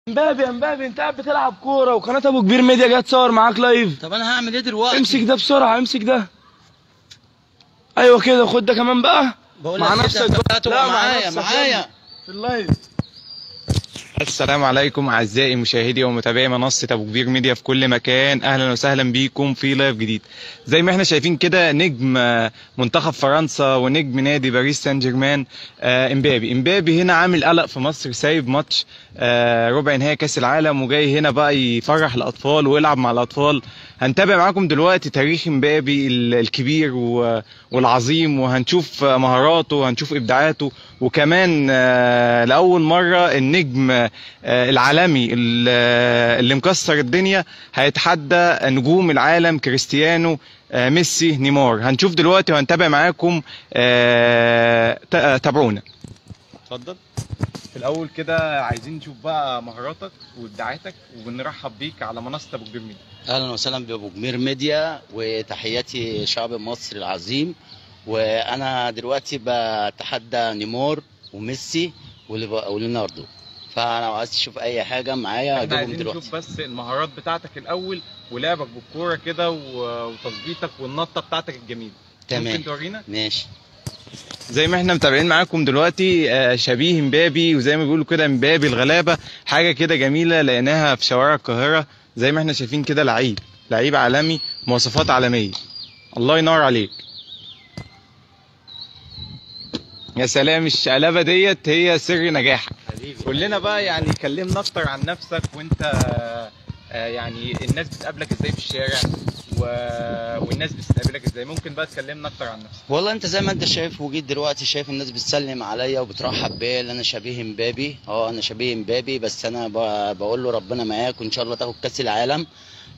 امبابي يا امبابي انت قاعد بتلعب كوره وقناه ابو كبير ميديا جايه تصور معاك لايف طب انا هعمل ايه دلوقتي امسك ده بسرعه امسك ده ايوه كده خد ده كمان بقى بقول مع لك نفسك كده بقى. انت لا، مع معايا نفسك معايا في اللايف السلام عليكم اعزائي مشاهدي ومتابعي منصه ابو كبير ميديا في كل مكان اهلا وسهلا بيكم في لايف جديد زي ما احنا شايفين كده نجم آه، منتخب فرنسا ونجم نادي باريس سان جيرمان آه، امبابي امبابي هنا عامل قلق في مصر سايب ماتش آه، ربع نهائي كاس العالم وجاي هنا بقى يفرح الاطفال ويلعب مع الاطفال هنتابع معاكم دلوقتي تاريخ امبابي ال- الكبير و- والعظيم وهنشوف آه، مهاراته وهنشوف ابداعاته وكمان آه، لاول مره النجم آه، العالمي ال- آه، اللي مكسر الدنيا هيتحدى نجوم العالم كريستيانو آه، ميسي نيمار هنشوف دلوقتي وهنتابع معاكم آه، ت- آه، تابعونا اتفضل في الاول كده عايزين نشوف بقى مهاراتك وابداعاتك ونرحب بيك على منصه ابو كبير ميديا اهلا وسهلا بابو جمير ميديا وتحياتي شعب مصر العظيم وانا دلوقتي بتحدى نيمار وميسي وليف- وليوناردو فانا لو عايز تشوف اي حاجه معايا احنا اجيبهم عايزين دلوقتي نشوف بس المهارات بتاعتك الاول ولعبك بالكوره كده و- وتظبيطك والنطه بتاعتك الجميله تمام. ممكن تورينا ماشي زي ما احنا متابعين معاكم دلوقتي آه، شبيه مبابي وزي ما بيقولوا كده مبابي الغلابه حاجه كده جميله لقيناها في شوارع القاهره زي ما احنا شايفين كده لعيب لعيب عالمي مواصفات عالميه الله ينور عليك يا سلام الشقلبه ديت هي سر نجاحك حبيبي قول لنا بقى يعني كلمنا اكتر عن نفسك وانت آه، يعني الناس بتقابلك ازاي في الشارع و... والناس بتستقبلك ازاي ممكن بقى تكلمنا اكتر عن نفسك والله انت زي ما انت شايف وجيت دلوقتي شايف الناس بتسلم عليا وبترحب بيا ان انا شبيه مبابي اه انا شبيه مبابي بس انا ب- بقول له ربنا معاك وان شاء الله تاخد كاس العالم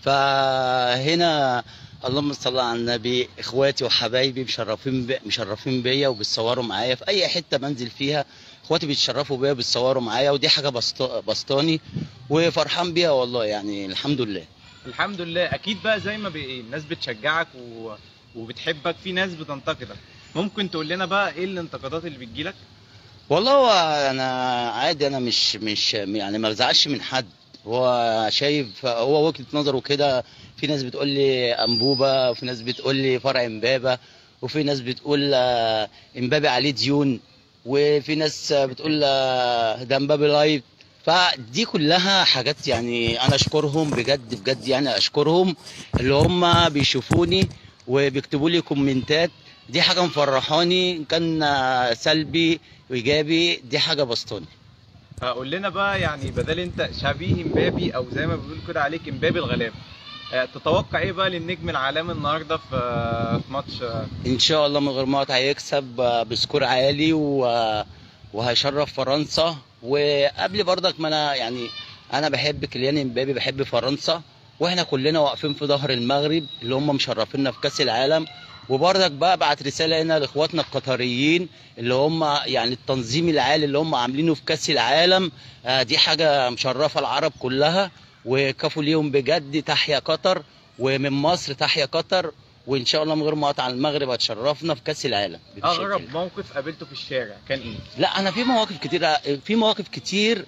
فهنا اللهم صل على النبي اخواتي وحبايبي مشرفين بي مشرفين بيا وبيتصوروا معايا في اي حته بنزل فيها اخواتي بيتشرفوا بيا بيتصوروا معايا ودي حاجه بسط- بسطاني وفرحان بيها والله يعني الحمد لله الحمد لله اكيد بقى زي ما بي... الناس بتشجعك و... وبتحبك في ناس بتنتقدك ممكن تقول لنا بقى ايه الانتقادات اللي بتجيلك والله هو انا عادي انا مش مش يعني ما بزعلش من حد هو شايف هو وجهة نظره كده في ناس بتقول لي انبوبه وفي ناس بتقول لي فرع امبابه وفي ناس بتقول آه، امبابي عليه ديون وفي ناس بتقول آه، ده امبابي لايف فدي كلها حاجات يعني انا اشكرهم بجد بجد يعني اشكرهم اللي هم بيشوفوني وبيكتبوا لي كومنتات دي حاجه مفرحاني إن كان آه، سلبي وايجابي دي حاجه بسطاني فقول لنا بقى يعني بدل انت شبيه مبابي او زي ما بيقولوا كده عليك مبابي الغلابه آه، تتوقع ايه بقى للنجم العالمي النهارده في في ماتش آه، ان شاء الله من غير مقاطعه هيكسب آه، بسكور عالي و... وهيشرف فرنسا وقبل برضك ما انا يعني انا بحب كيليان امبابي بحب فرنسا واحنا كلنا واقفين في ظهر المغرب اللي هم مشرفينا في كاس العالم وبرضك بقى بعت رساله هنا لاخواتنا القطريين اللي هم يعني التنظيم العالي اللي هم عاملينه في كاس العالم آه، دي حاجه مشرفه العرب كلها وكفوا ليهم بجد تحيا قطر ومن مصر تحيا قطر وان شاء الله من غير مقاطعه المغرب هتشرفنا في كاس العالم بشكل اغرب الله. موقف قابلته في الشارع كان ايه لا انا في مواقف كتير في مواقف كتير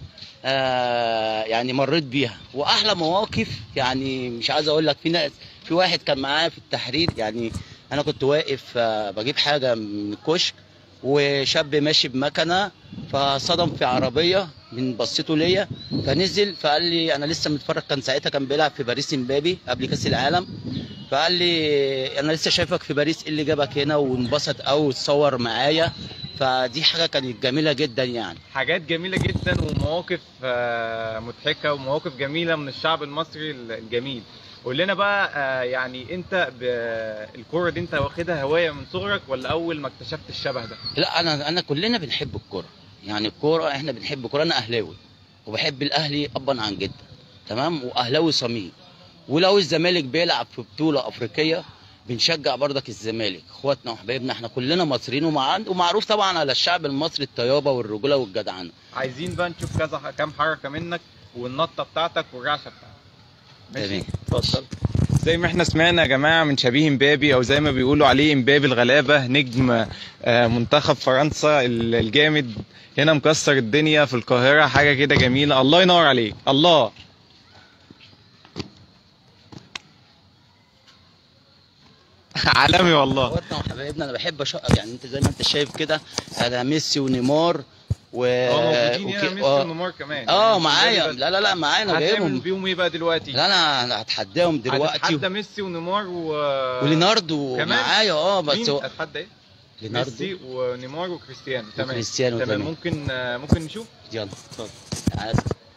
آه يعني مريت بيها واحلى مواقف يعني مش عايز اقول لك في ناس في واحد كان معايا في التحرير يعني انا كنت واقف آه بجيب حاجه من الكشك وشاب ماشي بمكنه فصدم في عربيه من بصيته ليا فنزل فقال لي انا لسه متفرج كان ساعتها كان بيلعب في باريس امبابي قبل كاس العالم فقال لي انا لسه شايفك في باريس ايه اللي جابك هنا وانبسط قوي وتصور معايا فدي حاجه كانت جميله جدا يعني حاجات جميله جدا ومواقف آه، مضحكه ومواقف جميله من الشعب المصري الجميل قول لنا بقى آه، يعني انت ب- الكوره دي انت واخدها هوايه من صغرك ولا اول ما اكتشفت الشبه ده لا انا انا كلنا بنحب الكوره يعني الكوره احنا بنحب الكوره انا اهلاوي وبحب الاهلي ابا عن جدا تمام واهلاوي صميم ولو الزمالك بيلعب في بطوله افريقيه بنشجع برضك الزمالك اخواتنا وحبايبنا احنا كلنا مصريين ومع... ومعروف طبعا على الشعب المصري الطيابه والرجوله والجدعنه عايزين بقى نشوف كذا ح- كام حركه منك والنطه بتاعتك والرعشه بتاعتك تمام اتفضل زي ما احنا سمعنا يا جماعه من شبيه مبابي او زي ما بيقولوا عليه مبابي الغلابه نجم آه، منتخب فرنسا ال- الجامد هنا مكسر الدنيا في القاهره حاجه كده جميله الله ينور عليك الله عالمي والله اخواتنا وحبايبنا انا بحب أش... يعني انت زي ما انت شايف كده انا ميسي ونيمار و هو موجودين هنا وكي- ميسي آه. ونيمار كمان اه يعني معايا بس. لا لا لا معايا انا هتعمل جايبهم بيهم ايه بقى دلوقتي لا انا انا هتحداهم دلوقتي هتتحدى ميسي ونيمار و وليناردو كمان؟ معايا اه بس مين هو هتتحدى ايه ليناردو ميسي ونيمار وكريستيانو تمام وكريستيانو تمام تمام. ممكن آه، ممكن نشوف يلا اتفضل تعال.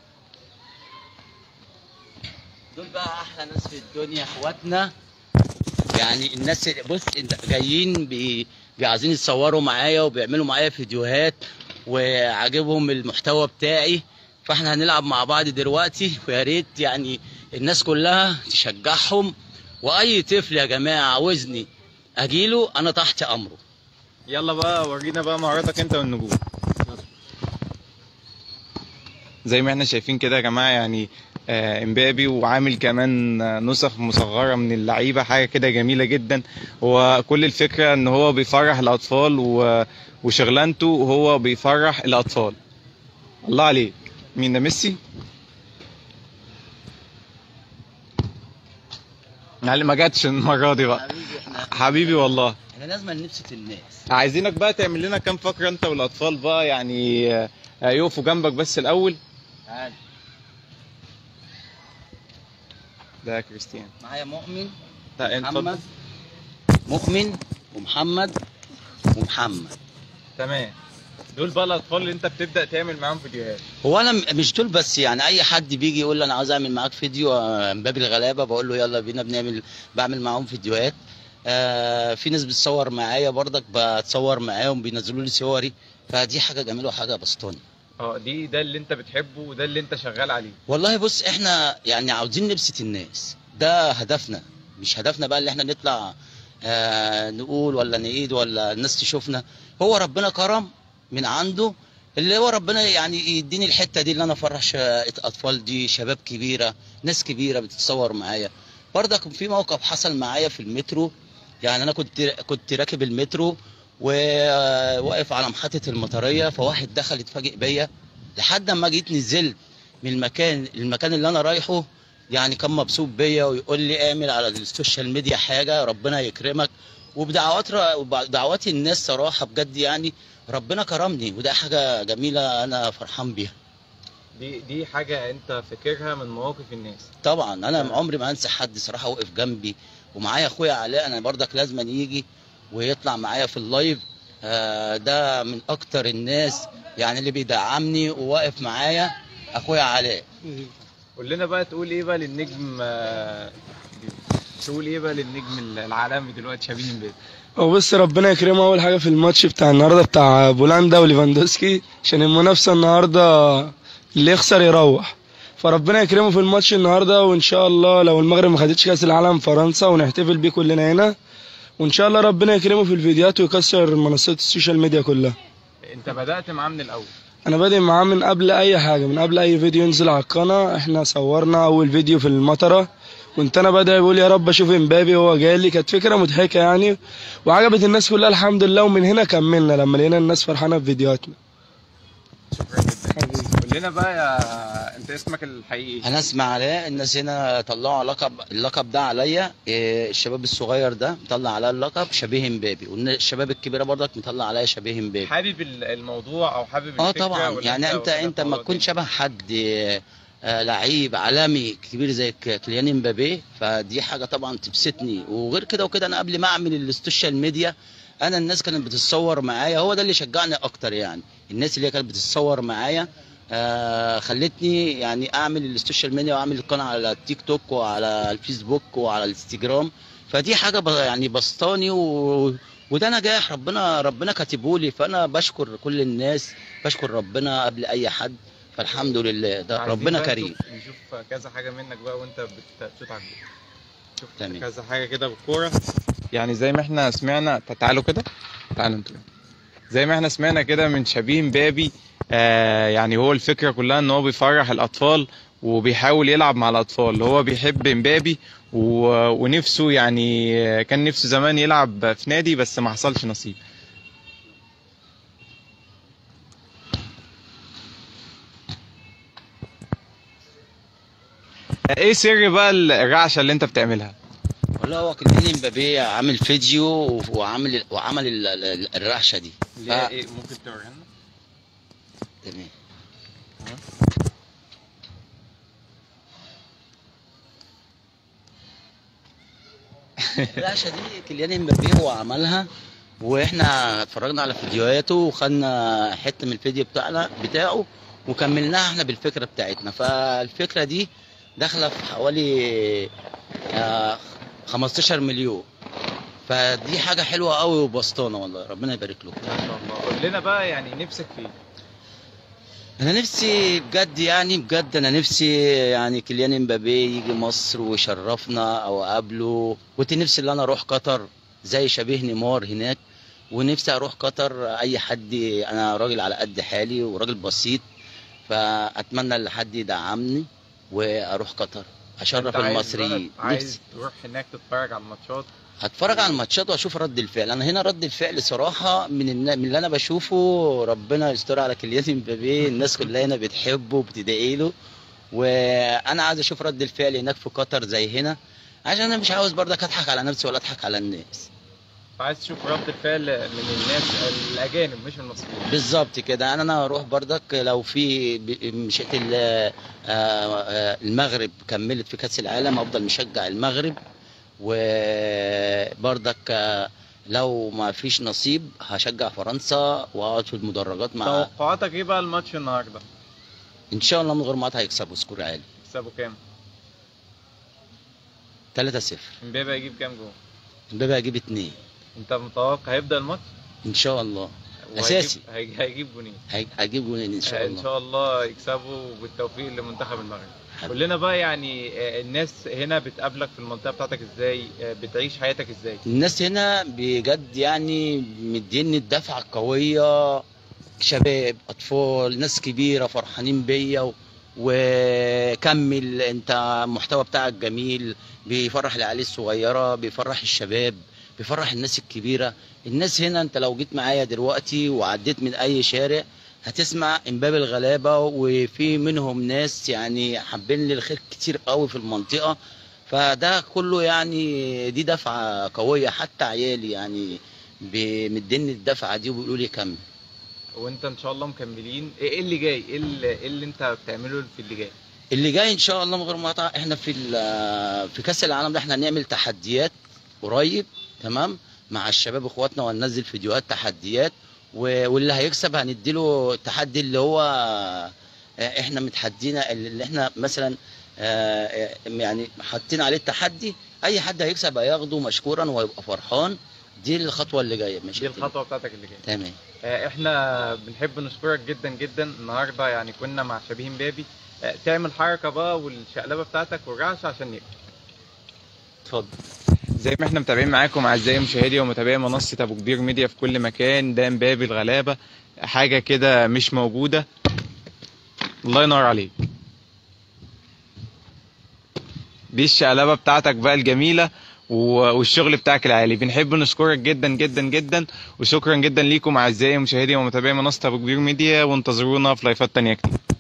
دول بقى احلى ناس في الدنيا اخواتنا يعني الناس بص انت جايين بي... بي- عايزين يتصوروا معايا وبيعملوا معايا فيديوهات وعاجبهم المحتوى بتاعي فاحنا هنلعب مع بعض دلوقتي ويا ريت يعني الناس كلها تشجعهم واي طفل يا جماعه عاوزني اجيله انا تحت امره يلا بقى ورينا بقى مهاراتك انت والنجوم زي ما احنا شايفين كده يا جماعه يعني آه، امبابي وعامل كمان آه، نسخ مصغره من اللعيبه حاجه كده جميله جدا وكل الفكره ان هو بيفرح الاطفال و- وشغلانته هو بيفرح الاطفال الله عليك مين ده ميسي يعني ما جاتش المره دي بقى حبيبي احنا حبيبي والله احنا لازم نبسط الناس عايزينك بقى تعمل لنا كام فقره انت والاطفال بقى يعني آه، يقفوا جنبك بس الاول تعال ده كريستيان معايا مؤمن لا انت محمد مؤمن ومحمد ومحمد تمام دول بقى الاطفال اللي انت بتبدا تعمل معاهم فيديوهات هو انا م- مش دول بس يعني اي حد بيجي يقول لي انا عاوز اعمل معاك فيديو آه، من باب الغلابه بقول له يلا بينا بنعمل بعمل معاهم فيديوهات آه في ناس بتصور معايا برضك بتصور معاهم بينزلوا لي صوري فدي حاجه جميله وحاجه بسطاني اه دي ده اللي انت بتحبه وده اللي انت شغال عليه والله بص احنا يعني عاوزين نبسط الناس ده هدفنا مش هدفنا بقى اللي احنا نطلع آه نقول ولا نعيد ولا الناس تشوفنا هو ربنا كرم من عنده اللي هو ربنا يعني يديني الحته دي اللي انا افرح ش- اطفال دي شباب كبيره ناس كبيره بتتصور معايا برضك في موقف حصل معايا في المترو يعني انا كنت كنت راكب المترو وواقف على محطه المطريه فواحد دخل اتفاجئ بيا لحد ما جيت نزلت من المكان المكان اللي انا رايحه يعني كان مبسوط بيا ويقول لي اعمل على السوشيال ميديا حاجه ربنا يكرمك وبدعوات وبدعوات الناس صراحه بجد يعني ربنا كرمني وده حاجه جميله انا فرحان بيها دي دي حاجه انت فاكرها من مواقف الناس طبعا انا عمري ما انسى حد صراحه وقف جنبي ومعايا اخويا علاء انا برضك لازم يجي ويطلع معايا في اللايف آه، ده من اكتر الناس يعني اللي بيدعمني وواقف معايا اخويا علاء قول لنا بقى تقول ايه بقى للنجم آه، تقول ايه بقى للنجم العالمي دلوقتي شبيه امبابي هو بص ربنا يكرمه اول حاجه في الماتش بتاع النهارده بتاع بولندا وليفاندوسكي عشان المنافسه النهارده اللي يخسر يروح فربنا يكرمه في الماتش النهارده وان شاء الله لو المغرب ما خدتش كاس العالم فرنسا ونحتفل بيه كلنا هنا وان شاء الله ربنا يكرمه في الفيديوهات ويكسر منصات السوشيال ميديا كلها انت بدات معاه من الاول انا بادئ معاه من قبل اي حاجه من قبل اي فيديو ينزل على القناه احنا صورنا اول فيديو في المطره كنت انا بدأ بقول يا رب اشوف امبابي وهو جالي كانت فكره مضحكه يعني وعجبت الناس كلها الحمد لله ومن هنا كملنا لما لقينا الناس فرحانه بفيديوهاتنا شكرا جدا قول لنا بقى يا انت اسمك الحقيقي انا اسمع علاء الناس هنا طلعوا لقب اللقب ده عليا إيه، الشباب الصغير ده مطلع عليا اللقب شبيه امبابي والشباب الكبيره برضك مطلع عليا شبيه امبابي حابب ال- الموضوع او حابب اه الفكره طبعا ولا يعني انت واخدها انت ما بموضوع تكون شبه حد آه، آه، لعيب عالمي كبير زي ك- كيليان امبابي فدي حاجه طبعا تبسطني وغير كده وكده انا قبل ما اعمل السوشيال ميديا انا الناس كانت بتتصور معايا هو ده اللي شجعني اكتر يعني الناس اللي هي كانت بتتصور معايا آه خلتني يعني اعمل السوشيال ميديا واعمل القناه على التيك توك وعلى الفيسبوك وعلى الانستجرام فدي حاجه ب- يعني بسطاني و... وده نجاح ربنا ربنا كاتبه لي فانا بشكر كل الناس بشكر ربنا قبل اي حد فالحمد لله ده عايزين ربنا بقى كريم نشوف- نشوف كذا حاجه منك بقى وانت بت- بتشوط على الجول شوف تمام. كذا حاجه كده بالكوره يعني زي ما احنا سمعنا تعالوا كده تعالوا انتوا زي ما احنا سمعنا كده من شبيه مبابي آه يعني هو الفكره كلها ان هو بيفرح الاطفال وبيحاول يلعب مع الاطفال هو بيحب مبابي و... ونفسه يعني آه، كان نفسه زمان يلعب في نادي بس ما حصلش نصيب ايه سر بقى الرعشه اللي انت بتعملها والله هو كليني مبابي عامل فيديو وعامل وعمل ال- ال- الرعشه دي ف- ايه ممكن توريها لنا تمام الرعشه دي كيليان امبابي هو عملها واحنا اتفرجنا على فيديوهاته وخدنا حته من الفيديو بتاعنا بتاعه وكملناها احنا بالفكره بتاعتنا فالفكره دي داخله في حوالي آه، 15 مليون فدي حاجه حلوه قوي وبسطانه والله ربنا يبارك له ما شاء الله قول لنا بقى يعني نفسك فيه انا نفسي بجد يعني بجد انا نفسي يعني كيليان امبابي يجي مصر ويشرفنا او اقابله كنت نفسي ان انا اروح قطر زي شبيه نيمار هناك ونفسي اروح قطر اي حد انا راجل على قد حالي وراجل بسيط فاتمنى ان حد يدعمني واروح قطر اشرف أنت عايز المصريين بقى- عايز نفسي تروح هناك تتفرج على الماتشات هتفرج على الماتشات واشوف رد الفعل انا هنا رد الفعل صراحه من النا... من اللي انا بشوفه ربنا يستر على كليان امبابي الناس كلها هنا بتحبه وبتدعي له وانا عايز اشوف رد الفعل هناك في قطر زي هنا عشان انا مش عاوز برضك اضحك على نفسي ولا اضحك على الناس عايز تشوف رد الفعل من الناس الاجانب مش المصريين بالظبط كده يعني انا هروح برضك لو في ب- مشيت ال- آه، آه، المغرب كملت في كاس العالم افضل مشجع المغرب وبرضك آه، لو ما فيش نصيب هشجع فرنسا واقعد في المدرجات مع توقعاتك ايه بقى الماتش النهارده ان شاء الله من غير ما هيكسبوا سكور عالي يكسبوا كام 3-0 امبابي هيجيب كام جول امبابي هجيب اتنين انت متوقع هيبدا الماتش ان شاء الله وهيجيب- أساسي. هيجي- هيجيب جونين هي- هجيب جولين ان شاء ان الله شاء الله يكسبوا بالتوفيق لمنتخب المغرب قول لنا بقى يعني آه، الناس هنا بتقابلك في المنطقه بتاعتك ازاي آه، بتعيش حياتك ازاي الناس هنا بجد يعني مديني الدفعة القوية شباب أطفال ناس كبيرة فرحانين بيا و- وكمل انت المحتوى بتاعك جميل بيفرح العيال الصغيرة بيفرح الشباب بيفرح الناس الكبيرة الناس هنا انت لو جيت معايا دلوقتي وعديت من اي شارع هتسمع امباب الغلابة وفي منهم ناس يعني حابين لي الخير كتير قوي في المنطقة فده كله يعني دي دفعة قوية حتى عيالي يعني بمديني الدفعة دي وبيقولوا لي كمل وانت ان شاء الله مكملين ايه إيه اللي جاي ايه اللي, إيه اللي انت بتعمله في اللي جاي اللي جاي ان شاء الله من غير مقاطعه احنا في ال- في كاس العالم ده احنا هنعمل تحديات قريب تمام مع الشباب اخواتنا وهننزل فيديوهات تحديات و- واللي هيكسب هنديله التحدي اللي هو آه، احنا متحدينا اللي احنا مثلا آه، آه، يعني حاطين عليه التحدي اي حد هيكسب هياخده مشكورا وهيبقى فرحان دي الخطوه اللي جايه ماشي دي الخطوه بتاعتك اللي جايه تمام آه، احنا بنحب نشكرك جدا جدا النهارده يعني كنا مع شبيه مبابي آه، تعمل حركه بقى والشقلبه بتاعتك والرعشه عشان نقفل اتفضل زي ما احنا متابعين معاكم اعزائي مشاهدي ومتابعي منصه ابو كبير ميديا في كل مكان ده مبابي الغلابه حاجه كده مش موجوده الله ينور عليك دي الشقلبه بتاعتك بقى الجميله و- والشغل بتاعك العالي بنحب نشكرك جدا جدا جدا وشكرا جدا ليكم اعزائي مشاهدي ومتابعي منصه ابو كبير ميديا وانتظرونا في لايفات تانية كتير